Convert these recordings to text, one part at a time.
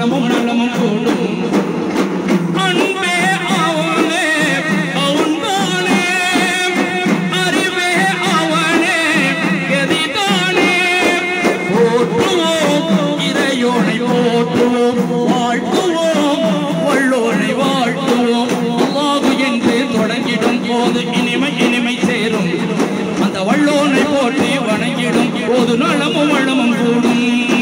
வளமும் நலமும் கூடும் அன்பே அவனே அவன்தானே அறிவே அவனே கதிதானே போற்றுவோம் இறையோனை போற்றுவோம் வாழ்த்துவோம் வல்லோனை வாழ்த்துவோம் அல்லாஹு என்று தொடங்கிடும் போது இனிமை இனிமை சேரும் அந்த வல்லோனை போற்றி வணங்கிடும் போது நலமும் வளமும் கூடும்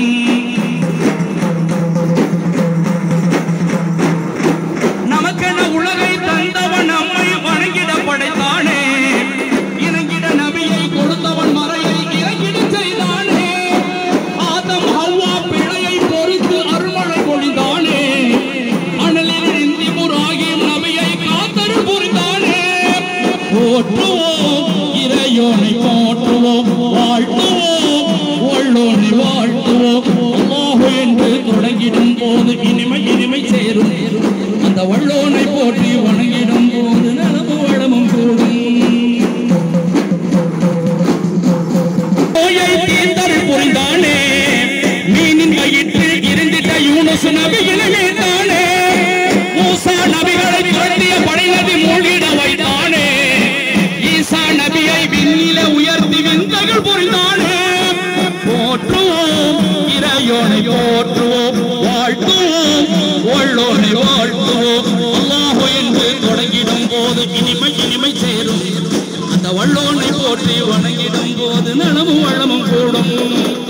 நமக்கென உலகை தந்தவன் நம்மை வணங்கிட படைத்தானே இறங்கிட நபியை கொடுத்தவன் மறையை இறங்கிட செய்தானே ஆதம் ஹவ்வா பிழையை பொறுத்து அருள்மழை பொழிந்தானே அனலில் இந்தி முராகியும் நபியை காத்தருள் புரிந்தானே போற்றுவோம் இறையோனை போற்றுவோம் வாழ்த்துவோம் வல்லோனை வாழ்த்துவோம் அல்லாஹு என்று தொடங்கிடும் போது இனிமை இனிமை சேரும் அந்த வல்லோனை போற்றி வணங்கிடும் போது நலமு வளமும் கூடும் நோயை தீர்த்தருள் புரிந்தானே மீனின் வயிற்றில் இருந்திட்ட யூனுஸ் நபிகளை மீட்டானே மூசா நபிகளை துரத்திய படைநதி மூழ்கிட வைத்தானே ஈசா நபியை விண்ணில உயர்த்தி விந்தைகள் புரிந்தானே போற்றுவோம் இறையோனை போற்றுவோம் வாழ்த்துவோம் வல்லோனை வாழ்த்துவோம் அல்லாஹு என்று தொடங்கிடும் போது இனிமை இனிமை சேரும் அந்த வல்லோனை போற்றி வணங்கிடும் போது நலமும் வளமும் கூடும்